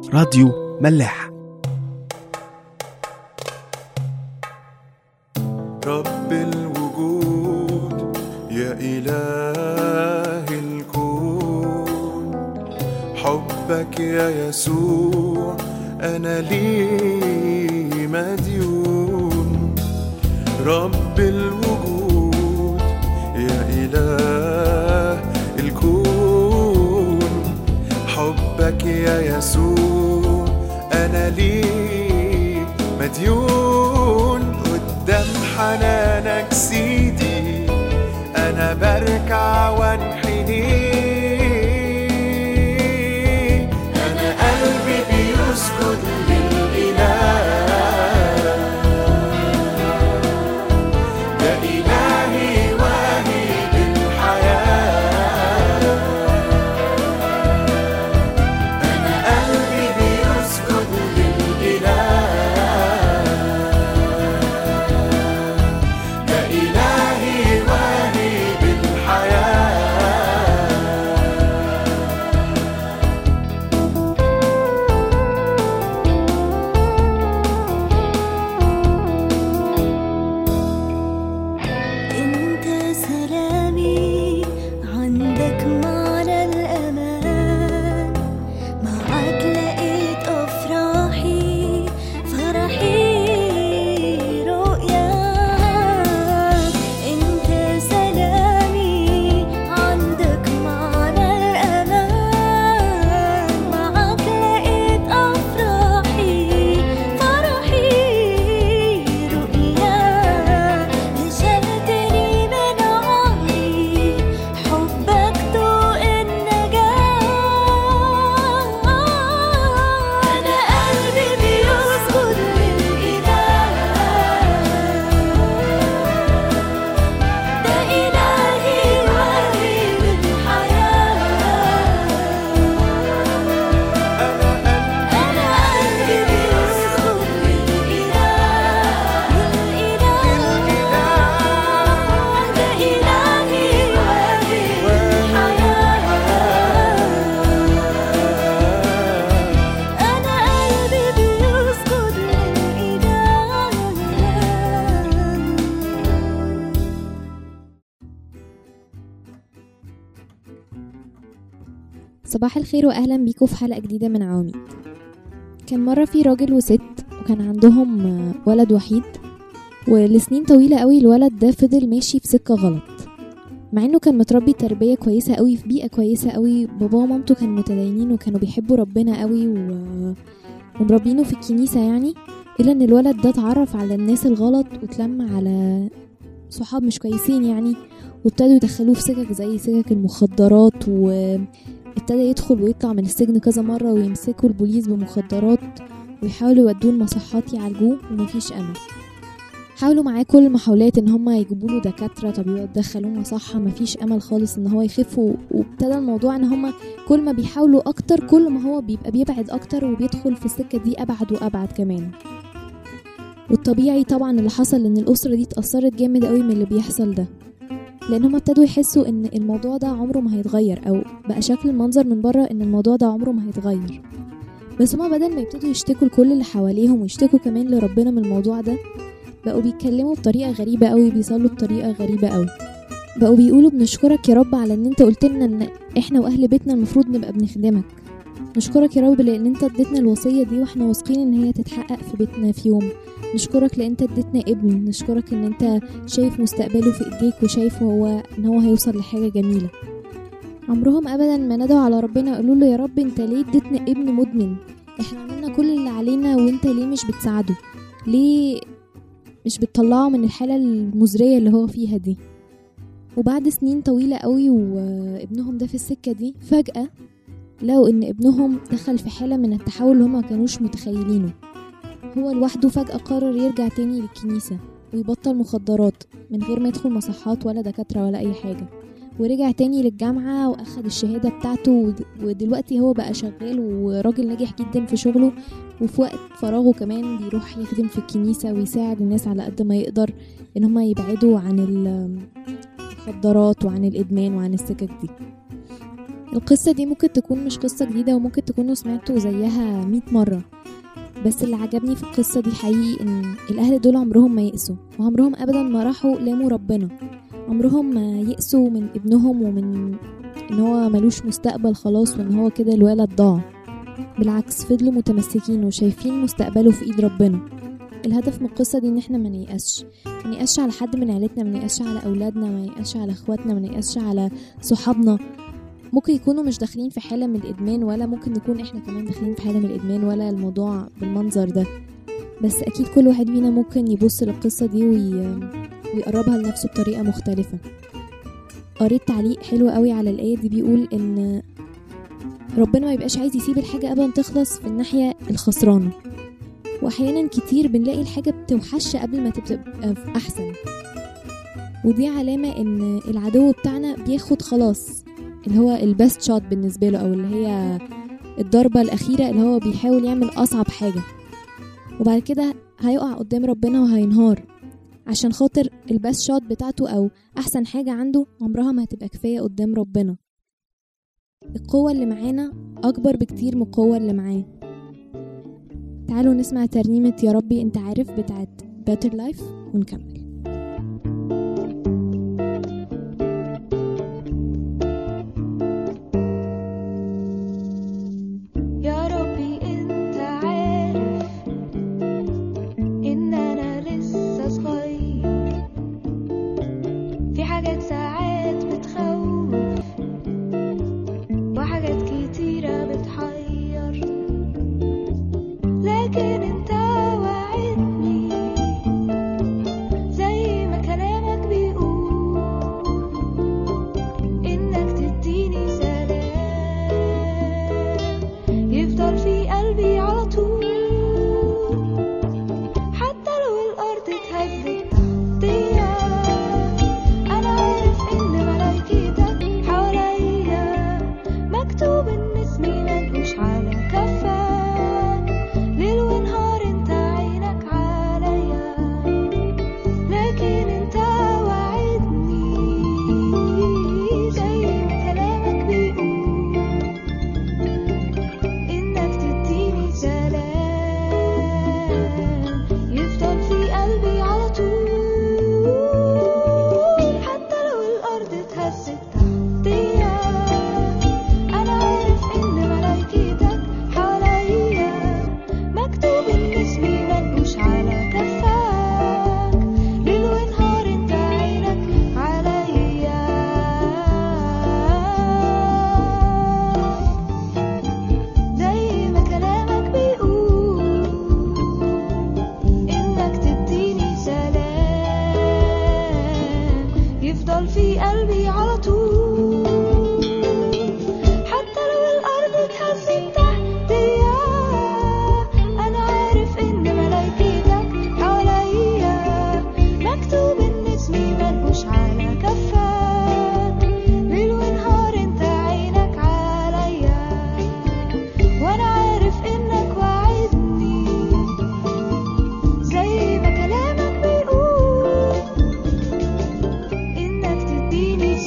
راديو ملاح رب الوجود يا إله الكون حبك يا يسوع أنا لي مديون رب الوجود يا إله الكون حبك يا يسوع أنا لي مديون قدام حنانك سيدي أنا بركع وانحني أنا قلبي بيسجد للإله يا إلهي واهب الحياة أنا قلبي بيسجد للإله يا إلهي واهب الحياة انت سلامي عندك معنى الامان معك لقيت افراحي فرحي رؤياك انت سلامي عندك معنى الامان معك لقيت افراحي فرحي رؤياك نشلتني من عمري حبك ضوء النجاة أنا قلبي بيسجد للإله ده إلهي واهب الحياة أنا قلبي بيسجد للإله للإله ده إلهي واهب الحياة أنا قلبي بيسجد للإله صباح الخير واهلا بيكم في حلقه جديده من عواميد كان مره في راجل وست وكان عندهم آه، ولد وحيد ولسنين طويله قوي الولد ده فضل ماشي في سكه غلط مع انه كان متربي تربيه كويسه قوي في بيئه كويسه قوي باباه ومامته كانوا متدينين وكانوا بيحبوا ربنا قوي و... ومربينه في الكنيسه يعني الا ان الولد ده اتعرف على الناس الغلط واتلم على صحاب مش كويسين يعني وابتدوا يدخلوه في سكك زي سكك المخدرات و... ابتدى يدخل ويطلع من السجن كذا مرة ويمسكوا البوليس بمخدرات ويحاولوا يودوه المصحات يعالجوه ومفيش أمل حاولوا معاه كل المحاولات ان هما يجيبوا له دكاتره طب يدخلوه مصحه مفيش امل خالص ان هو يخف و- وابتدى الموضوع ان هما كل ما بيحاولوا اكتر كل ما هو بيبقى بيبعد اكتر وبيدخل في السكه دي ابعد وابعد كمان والطبيعي طبعا اللي حصل ان الاسره دي اتاثرت جامد قوي من اللي بيحصل ده لان هما ابتدوا يحسوا ان الموضوع ده عمره ما هيتغير او بقى شكل المنظر من بره ان الموضوع ده عمره ما هيتغير بس هما بدل ما يبتدوا يشتكوا لكل اللي حواليهم ويشتكوا كمان لربنا من الموضوع ده بقوا بيتكلموا بطريقه غريبه قوي بيصلوا بطريقه غريبه قوي بقوا بيقولوا بنشكرك يا رب على ان انت قلت لنا ان احنا واهل بيتنا المفروض نبقى بنخدمك نشكرك يا رب لان انت اديتنا الوصيه دي واحنا واثقين ان هي تتحقق في بيتنا في يوم نشكرك لان انت اديتنا ابن نشكرك ان انت شايف مستقبله في ايديك وشايف هو ان هو هيوصل لحاجه جميله عمرهم ابدا ما ندعوا على ربنا يقولوا له يا رب انت ليه اديتنا ابن مدمن احنا عملنا كل اللي علينا وانت ليه مش بتساعده ليه مش بتطلعه من الحاله المزريه اللي هو فيها دي وبعد سنين طويله قوي وابنهم ده في السكه دي فجاه لقوا ان ابنهم دخل في حاله من التحول اللي هما ما كانوش متخيلينه هو لوحده فجاه قرر يرجع تاني للكنيسه ويبطل مخدرات من غير ما يدخل مصحات ولا دكاتره ولا اي حاجه ورجع تاني للجامعة وأخد الشهادة بتاعته ود- ودلوقتي هو بقى شغال وراجل ناجح جدا في شغله وفي وقت فراغه كمان بيروح يخدم في الكنيسة ويساعد الناس على قد ما يقدر إن هما يبعدوا عن ال- المخدرات وعن الإدمان وعن السكك دي القصة دي ممكن تكون مش قصة جديدة وممكن تكونوا سمعتوا زيها مئة مرة بس اللي عجبني في القصة دي حقيقي ان الاهل دول عمرهم ما يأسوا وعمرهم ابدا ما راحوا لاموا ربنا عمرهم ما يأسوا من ابنهم ومن ان هو ملوش مستقبل خلاص وان هو كده الولد ضاع بالعكس فضلوا متمسكين وشايفين مستقبله في ايد ربنا الهدف من القصة دي ان احنا ما نيأسش ما نيأسش على حد من عيلتنا ما نيأسش على اولادنا ما نيأسش على اخواتنا ما نيأسش على صحابنا ممكن يكونوا مش داخلين في حالة من الإدمان ولا ممكن نكون إحنا كمان داخلين في حالة من الإدمان ولا الموضوع بالمنظر ده بس أكيد كل واحد فينا ممكن يبص للقصة دي وي... ويقربها لنفسه بطريقة مختلفة قريت تعليق حلو قوي على الآية دي بيقول إن ربنا ما يبقاش عايز يسيب الحاجة أبدا تخلص في الناحية الخسرانة وأحيانا كتير بنلاقي الحاجة بتوحش قبل ما تبقى في أحسن ودي علامة إن العدو بتاعنا بياخد خلاص اللي هو البست شوت بالنسبة له أو اللي هي الضربة الأخيرة اللي هو بيحاول يعمل أصعب حاجة وبعد كده هيقع قدام ربنا وهينهار عشان خاطر البست شوت بتاعته أو أحسن حاجة عنده عمرها ما هتبقى كفاية قدام ربنا القوة اللي معانا أكبر بكتير من القوة اللي معاه تعالوا نسمع ترنيمة يا ربي انت عارف بتاعت Better Life ونكمل يا ربي انت عارف ان انا لسه صغير في حاجات ساعات بتخوف وحاجات كتيرة بتحير لكن انت وعدني زي ما كلامك بيقول انك تديني سلام يفضل في قلبي على طول حتى لو الارض اتهزت تحتيا انا عارف ان ملايكتك حواليا مكتوب ان اسمي منقوش على كفك ليل ونهار انت عينك عليا لكن انت وعدني زي ما كلامك بيقول إنك تديني سلام يفضل في قلبي على طول حتى لو الأرض اتهزت تحتيا أنا عارف إن ملايكتك حواليا مكتوب إن اسمي منقوش على كفك ليل ونهار انت عينك عليا زي ما كلامك بيقول إنك تديني سلام يفضل في قلبي على طول حتى لو الأرض اتهزت تحتيا أنا عارف إن ملايكتك حواليا مكتوب إن اسمي منقوش على كفك ليل ونهار انت عينك عليا وانا عارف انك وعدني زي ما كلامك بيقول انك تديني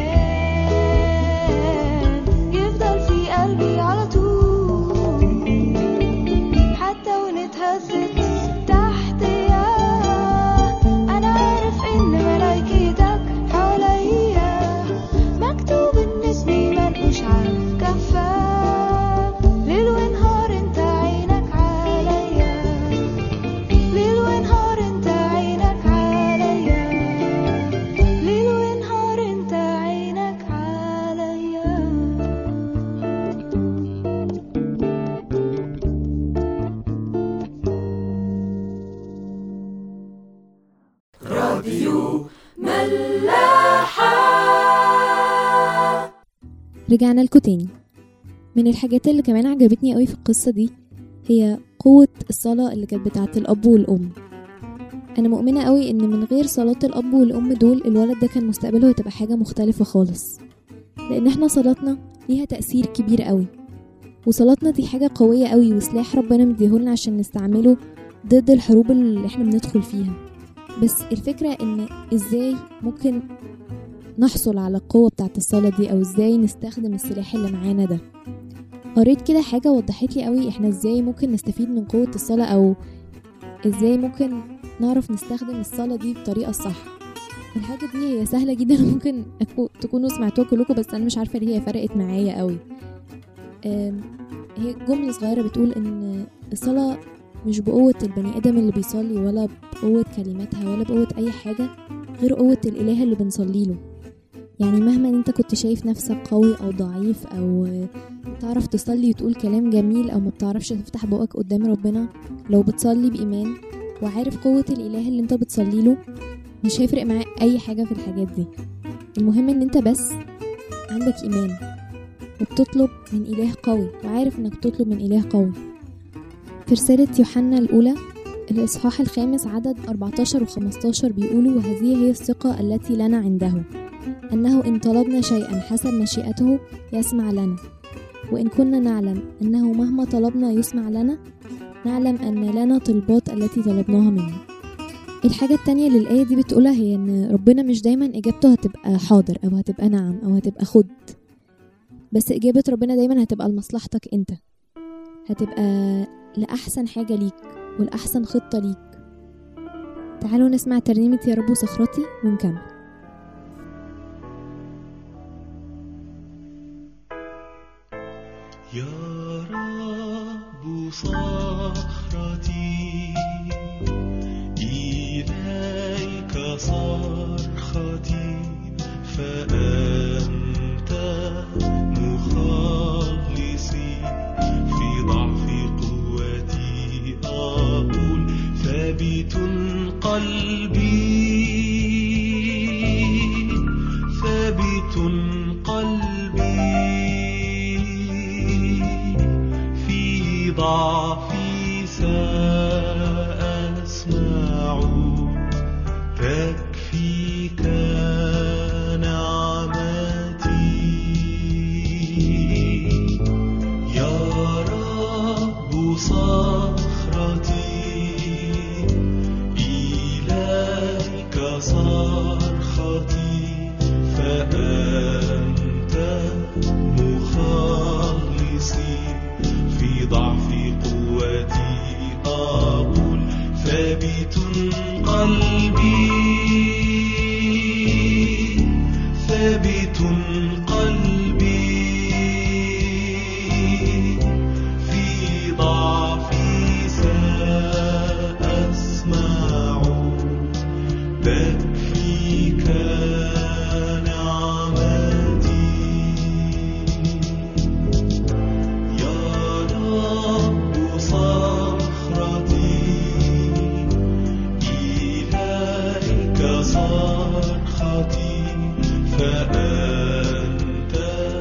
سلام يفضل في قلبي على طول حتى ونتهزت تحتيا انا عارف ان ملايكتك حواليا مكتوب ان اسمي منقوش على كفك ليل ونهار انت عينك عليا ليل ونهار انت عينك عليا ليل ونهار انت عينك عليا راديو رجعنا لكم تاني من الحاجات اللي كمان عجبتني قوي في القصة دي هي قوة الصلاة اللي كانت بتاعت الأب والأم أنا مؤمنة قوي إن من غير صلاة الأب والأم دول الولد ده كان مستقبله هتبقى حاجة مختلفة خالص لأن احنا صلاتنا ليها تأثير كبير قوي وصلاتنا دي حاجة قوية قوي وسلاح ربنا مديهولنا عشان نستعمله ضد الحروب اللي احنا بندخل فيها بس الفكرة ان ازاي ممكن نحصل على القوة بتاعت الصلاة دي أو ازاي نستخدم السلاح اللي معانا ده قريت كده حاجة وضحت لي قوي احنا ازاي ممكن نستفيد من قوة الصلاة أو ازاي ممكن نعرف نستخدم الصلاة دي بطريقة الصح الحاجة دي هي سهلة جدا ممكن أكو- تكونوا سمعتوها كلكم بس أنا مش عارفة ليه هي فرقت معايا قوي أم، هي جملة صغيرة بتقول إن الصلاة مش بقوة البني آدم اللي بيصلي ولا بقوة كلماتها ولا بقوة أي حاجة غير قوة الإله اللي بنصلي له يعني مهما انت كنت شايف نفسك قوي او ضعيف او تعرف تصلي وتقول كلام جميل او ما بتعرفش تفتح بقك قدام ربنا لو بتصلي بإيمان وعارف قوة الإله اللي انت بتصلي له مش هيفرق معاه أي حاجة في الحاجات دي المهم ان انت بس عندك إيمان وبتطلب من إله قوي وعارف انك بتطلب من إله قوي في رسالة يوحنا الأولى الإصحاح الخامس عدد 14 و 15 بيقولوا وهذه هي الثقة التي لنا عنده أنه إن طلبنا شيئا حسب مشيئته يسمع لنا وإن كنا نعلم أنه مهما طلبنا يسمع لنا نعلم أن لنا طلبات التي طلبناها منه الحاجة التانية اللي الآية دي بتقولها هي إن ربنا مش دايما إجابته هتبقى حاضر أو هتبقى نعم أو هتبقى خد بس إجابة ربنا دايما هتبقى لمصلحتك أنت هتبقى لأحسن حاجة ليك والأحسن خطة ليك تعالوا نسمع ترنيمة يا رب صخرتي ونكمل يا رب صخرتي إليك صرختي فأنت مخلصي في ضعف قوتي أقول ثابت قلبي ثابت قلبي في ضعفي سأسمع تكفيك نعمتي يا رب صخرتي إليك صرختي فأنت مخلصي في ضعف قوتي أقول ثابت قلبي ثابت قلبي في ضعفي سأسمع تكفيك نعمتي يا رب صخرتي إليك صرختي فأنت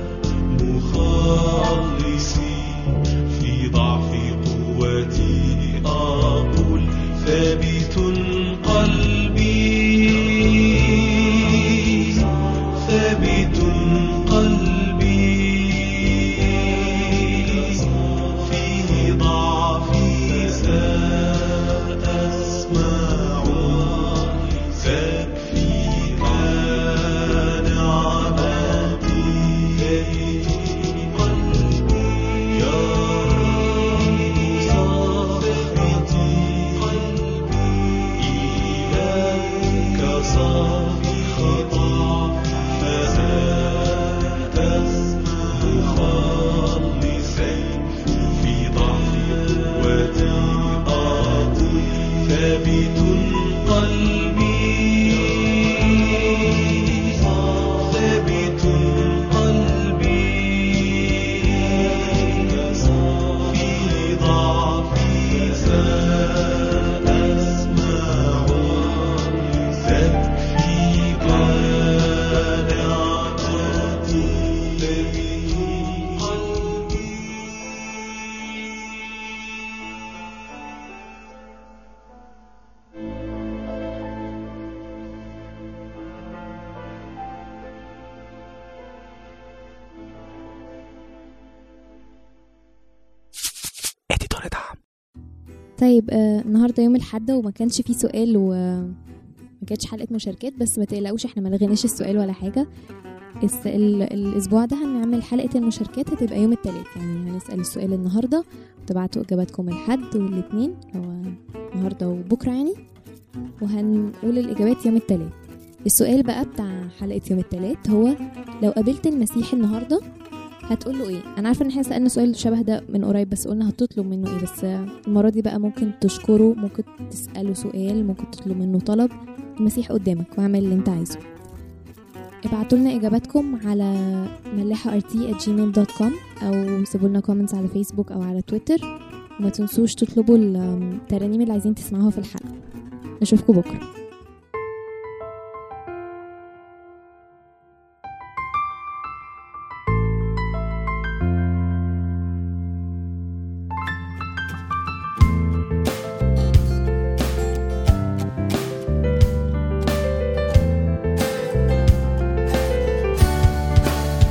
مخلصي في ضعف قوتي أقول ثابت قلبي ثابت قلبي في ضعفي سأسمع تكفيك نعمتي يا رب صخرتي إليك صرختي فأسمع مخلصي في ضعف قوتي أعطي ثابت قلبي ثابت قلبي في ضعفي سأسمع تكفيك نعمتي طيب آه النهارده يوم الحد وما كانش فيه سؤال و ما كانتش حلقه مشاركات بس ما تقلقوش احنا ما لغيناش السؤال ولا حاجه الس... ال... الاسبوع ده هنعمل حلقه المشاركات هتبقى يوم الثلاث يعني هنسال السؤال النهارده وتبعتوا اجاباتكم الحد والاثنين هو النهارده وبكره يعني وهنقول الاجابات يوم الثلاث السؤال بقى بتاع حلقه يوم الثلاث هو لو قابلت المسيح النهارده هتقول له ايه انا عارفه ان احنا سالنا سؤال شبه ده من قريب بس قلنا هتطلب منه ايه بس المره دي بقى ممكن تشكره ممكن تساله سؤال ممكن تطلب منه طلب المسيح قدامك واعمل اللي انت عايزه ابعتوا لنا اجاباتكم على ملاحه rt at gmail.com او سيبوا لنا كومنتس على فيسبوك او على تويتر وما تنسوش تطلبوا الترانيم اللي عايزين تسمعوها في الحلقه نشوفكم بكره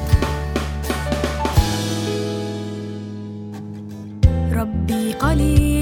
ربي قليل